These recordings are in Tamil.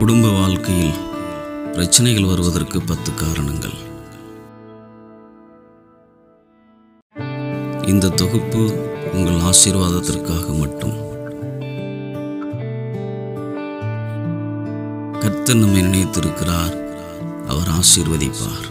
குடும்ப வாழ்க்கையில் பிரச்சனைகள் வருவதற்கு பத்து காரணங்கள் இந்த தொகுப்பு உங்கள் ஆசீர்வாதத்திற்காக மட்டும் கர்த்தர் நம்மை நினைத்திருக்கிறார் அவர் ஆசீர்வதிப்பார்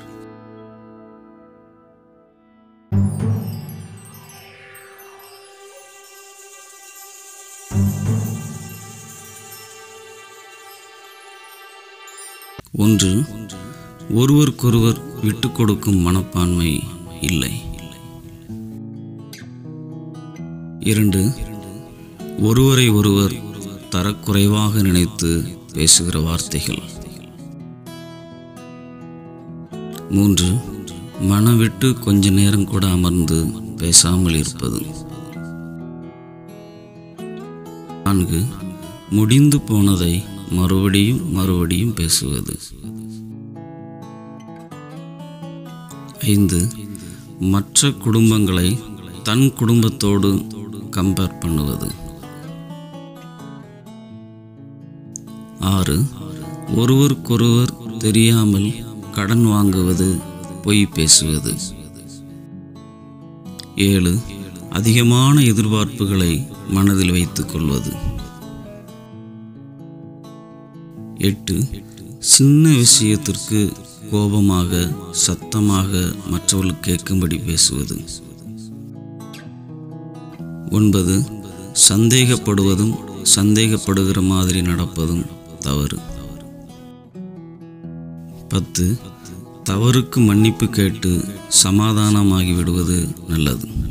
ஒன்று ஒருவருக்கொருவர் விட்டு கொடுக்கும் மனப்பான்மை இல்லை இரண்டு ஒருவரை ஒருவர் தரக்குறைவாக நினைத்து பேசுகிற வார்த்தைகள் மூன்று மனம் விட்டு கொஞ்ச நேரம் கூட அமர்ந்து பேசாமல் இருப்பது நான்கு முடிந்து போனதை மறுபடியும் மறுபடியும் பேசுவது ஐந்து மற்ற குடும்பங்களை தன் குடும்பத்தோடு கம்பேர் பண்ணுவது ஆறு ஒருவருக்கொருவர் தெரியாமல் கடன் வாங்குவது பொய் பேசுவது ஏழு அதிகமான எதிர்பார்ப்புகளை மனதில் வைத்துக் கொள்வது எட்டு சின்ன விஷயத்திற்கு கோபமாக சத்தமாக மற்றவர்கள் கேட்கும்படி பேசுவது ஒன்பது சந்தேகப்படுவதும் சந்தேகப்படுகிற மாதிரி நடப்பதும் தவறு பத்து தவறுக்கு மன்னிப்பு கேட்டு சமாதானமாகி விடுவது நல்லது